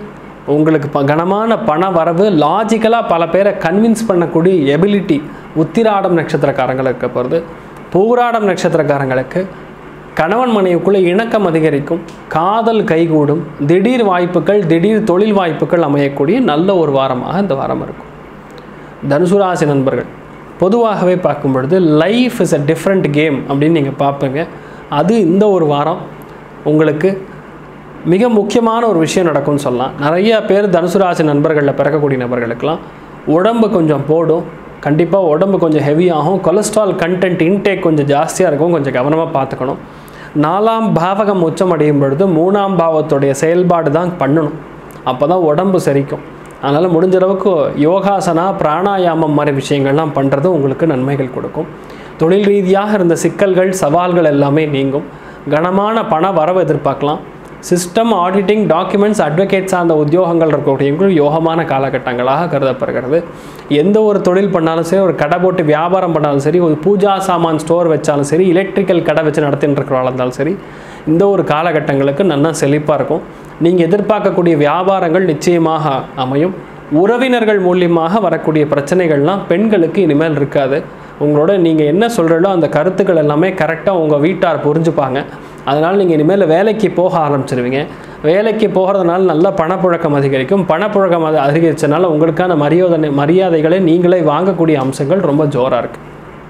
உங்களுக்கு ப கனமான பண வரவு லாஜிக்கலாக பல பேரை கன்வின்ஸ் பண்ணக்கூடிய எபிலிட்டி உத்திராடம் நட்சத்திரக்காரங்களுக்கு இருக்க போகிறது பூராடம் நட்சத்திரக்காரங்களுக்கு கணவன் மனைவிக்குள்ளே இணக்கம் அதிகரிக்கும் காதல் கைகூடும் திடீர் வாய்ப்புகள் திடீர் தொழில் வாய்ப்புகள் அமையக்கூடிய நல்ல ஒரு வாரமாக இந்த வாரம் இருக்கும் தனுசு ராசி நண்பர்கள் பொதுவாகவே பார்க்கும் பொழுது life is a different game அப்படின்னு நீங்கள் பார்ப்பீங்க அது இந்த ஒரு வாரம் உங்களுக்கு மிக முக்கியமான ஒரு விஷயம் நடக்கும்னு சொல்லலாம் நிறைய பேர் தனுசு ராசி நண்பர்களில் பிறக்கக்கூடிய நபர்களுக்கெல்லாம் உடம்பு கொஞ்சம் போடும் கண்டிப்பாக உடம்பு கொஞ்சம் ஹெவியாகும் கொலஸ்ட்ரால் கண்டென்ட் இன்டேக் கொஞ்சம் ஜாஸ்தியாக இருக்கும் கொஞ்சம் கவனமாக பார்த்துக்கணும் நாலாம் பாவகம் உச்சம் அடையும் பொழுது மூணாம் பாவத்துடைய செயல்பாடு தான் பண்ணணும் அப்போ தான் உடம்பு செரிக்கும் அதனால் முடிஞ்ச அளவுக்கு யோகாசனா பிராணாயாமம் மாதிரி விஷயங்கள்லாம் பண்ணுறது உங்களுக்கு நன்மைகள் கொடுக்கும் தொழில் ரீதியாக இருந்த சிக்கல்கள் சவால்கள் எல்லாமே நீங்கும் கனமான பண வரவு எதிர்பார்க்கலாம் சிஸ்டம் ஆடிட்டிங் டாக்குமெண்ட்ஸ் அட்வொகேட் சார்ந்த உத்தியோகங்கள் இருக்கக்கூடியவர்கள் யோகமான காலகட்டங்களாக கருதப்படுகிறது எந்த ஒரு தொழில் பண்ணாலும் சரி ஒரு கடை போட்டு வியாபாரம் பண்ணாலும் சரி ஒரு பூஜா சாமான் ஸ்டோர் வச்சாலும் சரி எலக்ட்ரிக்கல் கடை வச்சு நடத்திட்டு இருக்கிறவங்களா இருந்தாலும் சரி இந்த ஒரு காலகட்டங்களுக்கு நல்லா செழிப்பாக இருக்கும் நீங்கள் எதிர்பார்க்கக்கூடிய வியாபாரங்கள் நிச்சயமாக அமையும் உறவினர்கள் மூலியமாக வரக்கூடிய பிரச்சனைகள்லாம் பெண்களுக்கு இனிமேல் இருக்காது உங்களோட நீங்கள் என்ன சொல்கிறீங்களோ அந்த கருத்துக்கள் எல்லாமே கரெக்டாக உங்கள் வீட்டார் புரிஞ்சுப்பாங்க அதனால் நீங்கள் இனிமேல் வேலைக்கு போக ஆரம்பிச்சிருவீங்க வேலைக்கு போகிறதுனால நல்ல பணப்புழக்கம் அதிகரிக்கும் பணப்புழக்கம் அது அதிகரிச்சனால உங்களுக்கான மரியாதை மரியாதைகளை நீங்களே வாங்கக்கூடிய அம்சங்கள் ரொம்ப ஜோராக இருக்குது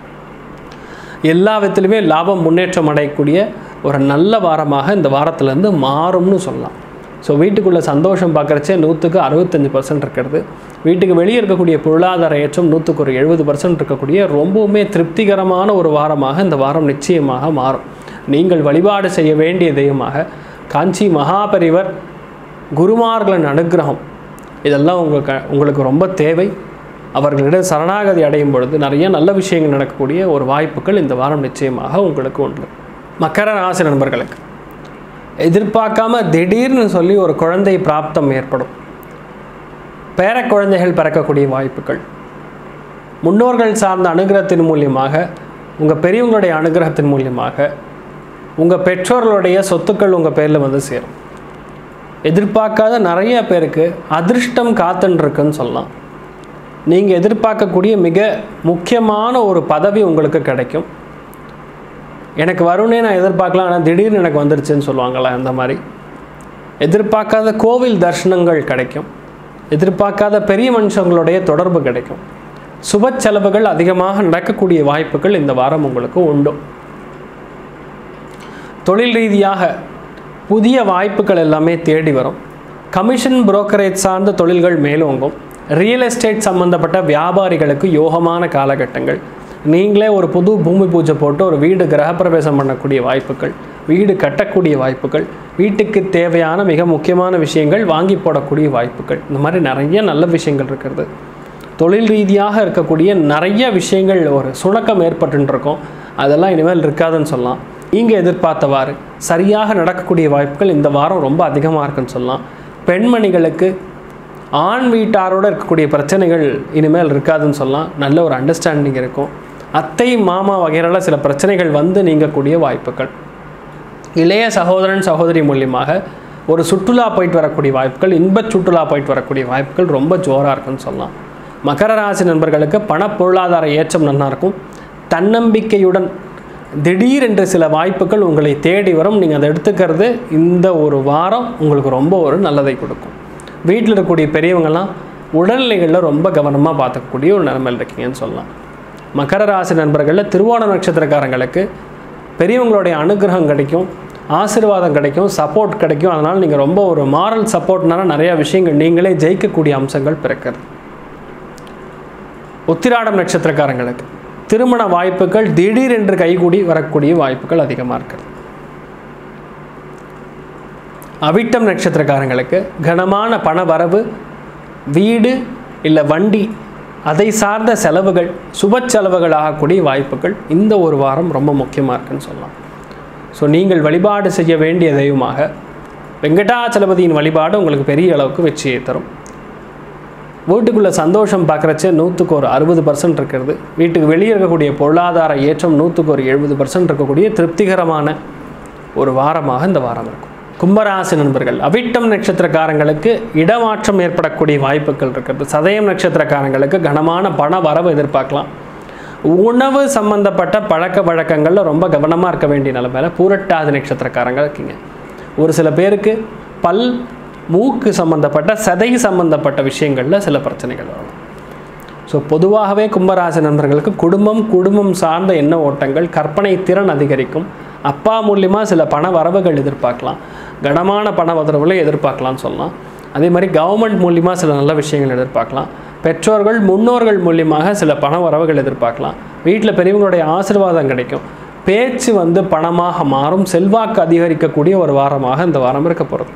எல்லா விதத்துலையுமே லாபம் முன்னேற்றம் அடையக்கூடிய ஒரு நல்ல வாரமாக இந்த வாரத்திலேருந்து மாறும்னு சொல்லலாம் ஸோ வீட்டுக்குள்ளே சந்தோஷம் பார்க்குறச்சே நூற்றுக்கு அறுபத்தஞ்சு பர்சன்ட் இருக்கிறது வீட்டுக்கு வெளியே இருக்கக்கூடிய பொருளாதார ஏற்றம் நூற்றுக்கு ஒரு எழுபது பர்சன்ட் இருக்கக்கூடிய ரொம்பவுமே திருப்திகரமான ஒரு வாரமாக இந்த வாரம் நிச்சயமாக மாறும் நீங்கள் வழிபாடு செய்ய வேண்டிய தெய்வமாக காஞ்சி மகாபரிவர் குருமார்களின் அனுகிரகம் இதெல்லாம் உங்களுக்கு உங்களுக்கு ரொம்ப தேவை அவர்களிடம் சரணாகதி அடையும் பொழுது நிறைய நல்ல விஷயங்கள் நடக்கக்கூடிய ஒரு வாய்ப்புகள் இந்த வாரம் நிச்சயமாக உங்களுக்கு உண்டு மக்கர ராசி நண்பர்களுக்கு எதிர்பார்க்காம திடீர்னு சொல்லி ஒரு குழந்தை பிராப்தம் ஏற்படும் பேர குழந்தைகள் பிறக்கக்கூடிய வாய்ப்புகள் முன்னோர்கள் சார்ந்த அனுகிரகத்தின் மூலியமாக உங்கள் பெரியவங்களுடைய அனுகிரகத்தின் மூலியமாக உங்கள் பெற்றோர்களுடைய சொத்துக்கள் உங்கள் பேரில் வந்து சேரும் எதிர்பார்க்காத நிறைய பேருக்கு அதிர்ஷ்டம் காத்துன்னு சொல்லலாம் நீங்கள் எதிர்பார்க்கக்கூடிய மிக முக்கியமான ஒரு பதவி உங்களுக்கு கிடைக்கும் எனக்கு வரும்னே நான் எதிர்பார்க்கலாம் ஆனால் திடீர்னு எனக்கு வந்துருச்சுன்னு சொல்லுவாங்களே அந்த மாதிரி எதிர்பார்க்காத கோவில் தரிசனங்கள் கிடைக்கும் எதிர்பார்க்காத பெரிய மனுஷங்களுடைய தொடர்பு கிடைக்கும் சுப செலவுகள் அதிகமாக நடக்கக்கூடிய வாய்ப்புகள் இந்த வாரம் உங்களுக்கு உண்டு தொழில் ரீதியாக புதிய வாய்ப்புகள் எல்லாமே தேடி வரும் கமிஷன் புரோக்கரேஜ் சார்ந்த தொழில்கள் மேலோங்கும் ரியல் எஸ்டேட் சம்மந்தப்பட்ட வியாபாரிகளுக்கு யோகமான காலகட்டங்கள் நீங்களே ஒரு புது பூமி பூஜை போட்டு ஒரு வீடு கிரகப்பிரவேசம் பண்ணக்கூடிய வாய்ப்புகள் வீடு கட்டக்கூடிய வாய்ப்புகள் வீட்டுக்கு தேவையான மிக முக்கியமான விஷயங்கள் வாங்கி போடக்கூடிய வாய்ப்புகள் இந்த மாதிரி நிறைய நல்ல விஷயங்கள் இருக்கிறது தொழில் ரீதியாக இருக்கக்கூடிய நிறைய விஷயங்கள் ஒரு சுணக்கம் ஏற்பட்டுன்னு இருக்கும் அதெல்லாம் இனிமேல் இருக்காதுன்னு சொல்லலாம் நீங்கள் எதிர்பார்த்தவாறு சரியாக நடக்கக்கூடிய வாய்ப்புகள் இந்த வாரம் ரொம்ப அதிகமாக இருக்குன்னு சொல்லலாம் பெண்மணிகளுக்கு ஆண் வீட்டாரோட இருக்கக்கூடிய பிரச்சனைகள் இனிமேல் இருக்காதுன்னு சொல்லலாம் நல்ல ஒரு அண்டர்ஸ்டாண்டிங் இருக்கும் அத்தை மாமா வகையில சில பிரச்சனைகள் வந்து நீங்கக்கூடிய வாய்ப்புகள் இளைய சகோதரன் சகோதரி மூலியமாக ஒரு சுற்றுலா போயிட்டு வரக்கூடிய வாய்ப்புகள் இன்பச் சுற்றுலா போயிட்டு வரக்கூடிய வாய்ப்புகள் ரொம்ப ஜோராக இருக்குன்னு சொல்லலாம் மகர ராசி நண்பர்களுக்கு பண பொருளாதார ஏற்றம் நல்லா இருக்கும் தன்னம்பிக்கையுடன் திடீரென்று சில வாய்ப்புகள் உங்களை தேடி வரும் நீங்கள் அதை எடுத்துக்கிறது இந்த ஒரு வாரம் உங்களுக்கு ரொம்ப ஒரு நல்லதை கொடுக்கும் வீட்டில் இருக்கக்கூடிய பெரியவங்கெல்லாம் உடல்நிலைகளில் ரொம்ப கவனமாக பார்த்துக்கக்கூடிய ஒரு நிலைமையில் இருக்கீங்கன்னு சொல்லலாம் மகர ராசி நண்பர்களில் திருவோண நட்சத்திரக்காரங்களுக்கு பெரியவங்களுடைய அனுகிரகம் கிடைக்கும் ஆசீர்வாதம் கிடைக்கும் சப்போர்ட் கிடைக்கும் அதனால் நீங்கள் ரொம்ப ஒரு மாரல் சப்போர்ட்னால நிறையா விஷயங்கள் நீங்களே ஜெயிக்கக்கூடிய அம்சங்கள் பிறக்கிறது உத்திராடம் நட்சத்திரக்காரங்களுக்கு திருமண வாய்ப்புகள் திடீரென்று கைகூடி வரக்கூடிய வாய்ப்புகள் அதிகமாக இருக்குது அவிட்டம் நட்சத்திரக்காரங்களுக்கு கனமான பண வரவு வீடு இல்லை வண்டி அதை சார்ந்த செலவுகள் சுப செலவுகள் ஆகக்கூடிய வாய்ப்புகள் இந்த ஒரு வாரம் ரொம்ப முக்கியமாக இருக்குன்னு சொல்லலாம் ஸோ நீங்கள் வழிபாடு செய்ய வேண்டிய தெய்வமாக வெங்கடாச்சலபதியின் வழிபாடு உங்களுக்கு பெரிய அளவுக்கு வெற்றியை தரும் வீட்டுக்குள்ளே சந்தோஷம் பார்க்குறச்ச நூற்றுக்கு ஒரு அறுபது பர்சன்ட் இருக்கிறது வீட்டுக்கு வெளியே இருக்கக்கூடிய பொருளாதார ஏற்றம் நூற்றுக்கு ஒரு எழுபது பர்சன்ட் இருக்கக்கூடிய திருப்திகரமான ஒரு வாரமாக இந்த வாரம் இருக்கும் கும்பராசி நண்பர்கள் அவிட்டம் நட்சத்திரக்காரங்களுக்கு இடமாற்றம் ஏற்படக்கூடிய வாய்ப்புகள் இருக்கிறது சதயம் நட்சத்திரக்காரங்களுக்கு கனமான பண வரவு எதிர்பார்க்கலாம் உணவு சம்பந்தப்பட்ட பழக்க வழக்கங்களில் ரொம்ப கவனமாக இருக்க வேண்டிய நிலைமையில பூரட்டாதி நட்சத்திரக்காரங்க இருக்கீங்க ஒரு சில பேருக்கு பல் மூக்கு சம்பந்தப்பட்ட சதை சம்பந்தப்பட்ட விஷயங்களில் சில பிரச்சனைகள் வரும் ஸோ பொதுவாகவே கும்பராசி நண்பர்களுக்கு குடும்பம் குடும்பம் சார்ந்த எண்ண ஓட்டங்கள் கற்பனை திறன் அதிகரிக்கும் அப்பா மூலியமாக சில பண வரவுகள் எதிர்பார்க்கலாம் கனமான பண வரவுகளை எதிர்பார்க்கலாம்னு சொல்லலாம் அதே மாதிரி கவர்மெண்ட் மூலியமாக சில நல்ல விஷயங்கள் எதிர்பார்க்கலாம் பெற்றோர்கள் முன்னோர்கள் மூலியமாக சில பண வரவுகள் எதிர்பார்க்கலாம் வீட்டில் பெரியவங்களுடைய ஆசீர்வாதம் கிடைக்கும் பேச்சு வந்து பணமாக மாறும் செல்வாக்கு அதிகரிக்கக்கூடிய ஒரு வாரமாக இந்த வாரம் இருக்க போகிறது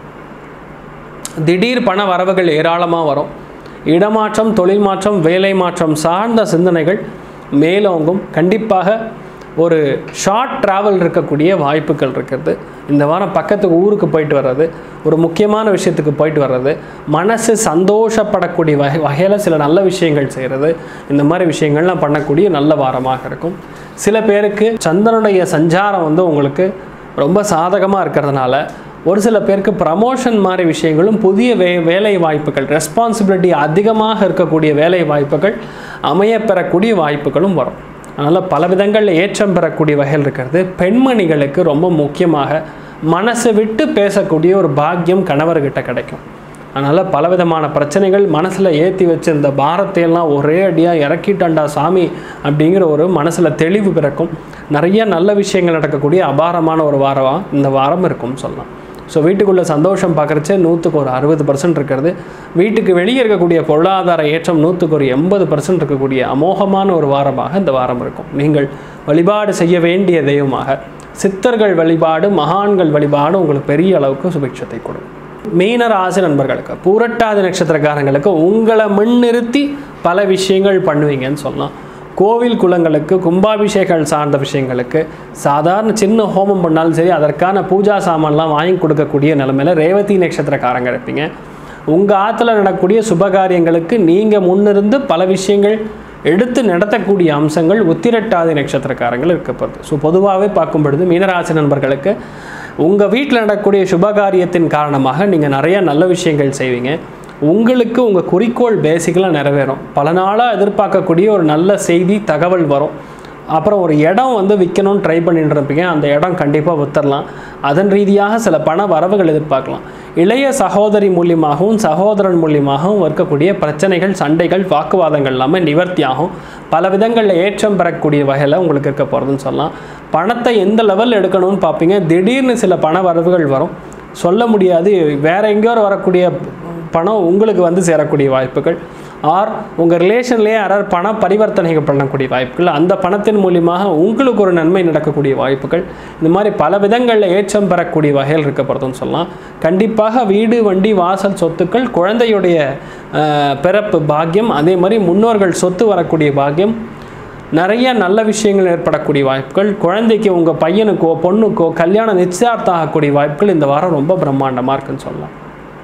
திடீர் பண வரவுகள் ஏராளமாக வரும் இடமாற்றம் தொழில் மாற்றம் வேலை மாற்றம் சார்ந்த சிந்தனைகள் மேலோங்கும் கண்டிப்பாக ஒரு ஷார்ட் ட்ராவல் இருக்கக்கூடிய வாய்ப்புகள் இருக்கிறது இந்த வாரம் பக்கத்துக்கு ஊருக்கு போயிட்டு வர்றது ஒரு முக்கியமான விஷயத்துக்கு போயிட்டு வர்றது மனசு சந்தோஷப்படக்கூடிய வகை வகையில் சில நல்ல விஷயங்கள் செய்கிறது இந்த மாதிரி விஷயங்கள்லாம் பண்ணக்கூடிய நல்ல வாரமாக இருக்கும் சில பேருக்கு சந்திரனுடைய சஞ்சாரம் வந்து உங்களுக்கு ரொம்ப சாதகமாக இருக்கிறதுனால ஒரு சில பேருக்கு ப்ரமோஷன் மாதிரி விஷயங்களும் புதிய வே வேலை வாய்ப்புகள் ரெஸ்பான்சிபிலிட்டி அதிகமாக இருக்கக்கூடிய வேலை வாய்ப்புகள் அமையப்பெறக்கூடிய வாய்ப்புகளும் வரும் அதனால் பல விதங்களில் ஏற்றம் பெறக்கூடிய வகையில் இருக்கிறது பெண்மணிகளுக்கு ரொம்ப முக்கியமாக மனசை விட்டு பேசக்கூடிய ஒரு பாக்கியம் கணவர்கிட்ட கிடைக்கும் அதனால் பலவிதமான பிரச்சனைகள் மனசில் ஏற்றி வச்சு இந்த பாரத்தையெல்லாம் ஒரே அடியாக இறக்கிட்டண்டா சாமி அப்படிங்கிற ஒரு மனசில் தெளிவு பிறக்கும் நிறைய நல்ல விஷயங்கள் நடக்கக்கூடிய அபாரமான ஒரு வாரம் இந்த வாரம் இருக்கும்னு சொல்லலாம் ஸோ வீட்டுக்குள்ளே சந்தோஷம் பார்க்குறச்சே நூற்றுக்கு ஒரு அறுபது பர்சன்ட் இருக்கிறது வீட்டுக்கு வெளியே இருக்கக்கூடிய பொருளாதார ஏற்றம் நூற்றுக்கு ஒரு எண்பது பர்சன்ட் இருக்கக்கூடிய அமோகமான ஒரு வாரமாக இந்த வாரம் இருக்கும் நீங்கள் வழிபாடு செய்ய வேண்டிய தெய்வமாக சித்தர்கள் வழிபாடு மகான்கள் வழிபாடு உங்களுக்கு பெரிய அளவுக்கு சுபிட்சத்தை கொடுக்கும் மீன ராசி நண்பர்களுக்கு பூரட்டாதி நட்சத்திரக்காரங்களுக்கு உங்களை முன்னிறுத்தி பல விஷயங்கள் பண்ணுவீங்கன்னு சொல்லலாம் கோவில் குளங்களுக்கு கும்பாபிஷேகங்கள் சார்ந்த விஷயங்களுக்கு சாதாரண சின்ன ஹோமம் பண்ணாலும் சரி அதற்கான பூஜா சாமான்லாம் வாங்கி கொடுக்கக்கூடிய நிலமையில ரேவதி நட்சத்திரக்காரங்க இருப்பீங்க உங்கள் ஆற்றுல நடக்கக்கூடிய சுபகாரியங்களுக்கு நீங்கள் முன்னிருந்து பல விஷயங்கள் எடுத்து நடத்தக்கூடிய அம்சங்கள் உத்திரட்டாதி நட்சத்திரக்காரங்கள் இருக்கப்படுது ஸோ பொதுவாகவே பார்க்கும் பொழுது மீனராசி நண்பர்களுக்கு உங்கள் வீட்டில் நடக்கக்கூடிய சுபகாரியத்தின் காரணமாக நீங்கள் நிறைய நல்ல விஷயங்கள் செய்வீங்க உங்களுக்கு உங்கள் குறிக்கோள் பேசிக்கலாக நிறைவேறும் பல நாளாக எதிர்பார்க்கக்கூடிய ஒரு நல்ல செய்தி தகவல் வரும் அப்புறம் ஒரு இடம் வந்து விற்கணும்னு ட்ரை பண்ணிட்டு இருப்பீங்க அந்த இடம் கண்டிப்பாக வித்தரலாம் அதன் ரீதியாக சில பண வரவுகள் எதிர்பார்க்கலாம் இளைய சகோதரி மூலியமாகவும் சகோதரன் மூலியமாகவும் இருக்கக்கூடிய பிரச்சனைகள் சண்டைகள் வாக்குவாதங்கள் எல்லாமே நிவர்த்தியாகும் பல விதங்களில் ஏற்றம் பெறக்கூடிய வகையில் உங்களுக்கு இருக்க போகிறதுன்னு சொல்லலாம் பணத்தை எந்த லெவல் எடுக்கணும்னு பார்ப்பீங்க திடீர்னு சில பண வரவுகள் வரும் சொல்ல முடியாது வேற எங்கேயோ வரக்கூடிய பணம் உங்களுக்கு வந்து சேரக்கூடிய வாய்ப்புகள் ஆர் உங்கள் ரிலேஷன்லேயே யாராவது பண பரிவர்த்தனைகள் பண்ணக்கூடிய வாய்ப்புகள் அந்த பணத்தின் மூலியமாக உங்களுக்கு ஒரு நன்மை நடக்கக்கூடிய வாய்ப்புகள் இந்த மாதிரி பல விதங்களில் ஏற்றம் பெறக்கூடிய வகையில் இருக்கப்படுறதுன்னு சொல்லலாம் கண்டிப்பாக வீடு வண்டி வாசல் சொத்துக்கள் குழந்தையுடைய அஹ், பிறப்பு பாக்கியம் அதே மாதிரி முன்னோர்கள் சொத்து வரக்கூடிய பாக்கியம் நிறைய நல்ல விஷயங்கள் ஏற்படக்கூடிய வாய்ப்புகள் குழந்தைக்கு உங்கள் பையனுக்கோ பொண்ணுக்கோ கல்யாணம் நிச்சயார்த்தம் ஆகக்கூடிய வாய்ப்புகள் இந்த வாரம் ரொம்ப பிரம்மாண்டமாக இருக்குன்னு சொல்லலாம்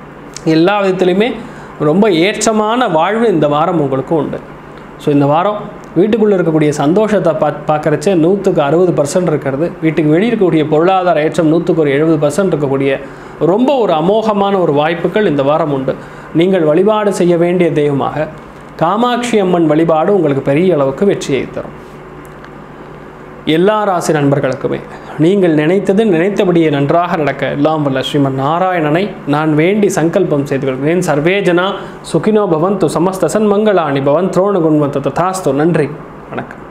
எல்லா விதத்துலையுமே ரொம்ப ஏற்றமான வாழ்வு இந்த வாரம் உங்களுக்கு உண்டு ஸோ இந்த வாரம் வீட்டுக்குள்ளே இருக்கக்கூடிய சந்தோஷத்தை பா பார்க்குறச்சே நூற்றுக்கு அறுபது பர்சன்ட் இருக்கிறது வீட்டுக்கு வெளியே இருக்கக்கூடிய பொருளாதார ஏற்றம் நூற்றுக்கு ஒரு எழுபது பர்சன்ட் இருக்கக்கூடிய ரொம்ப ஒரு அமோகமான ஒரு வாய்ப்புகள் இந்த வாரம் உண்டு நீங்கள் வழிபாடு செய்ய வேண்டிய தெய்வமாக காமாட்சி அம்மன் வழிபாடு உங்களுக்கு பெரிய அளவுக்கு வெற்றியை தரும் எல்லா ராசி நண்பர்களுக்குமே நீங்கள் நினைத்தது நினைத்தபடியே நன்றாக நடக்க எல்லாம் வல்ல ஸ்ரீமன் நாராயணனை நான் வேண்டி சங்கல்பம் செய்து கொள்கிறேன் சர்வேஜனா சுகினோ பவந்து சமஸ்த சன்மங்களாணி பவன் துரோண குண்வந்த ததாஸ்து நன்றி வணக்கம்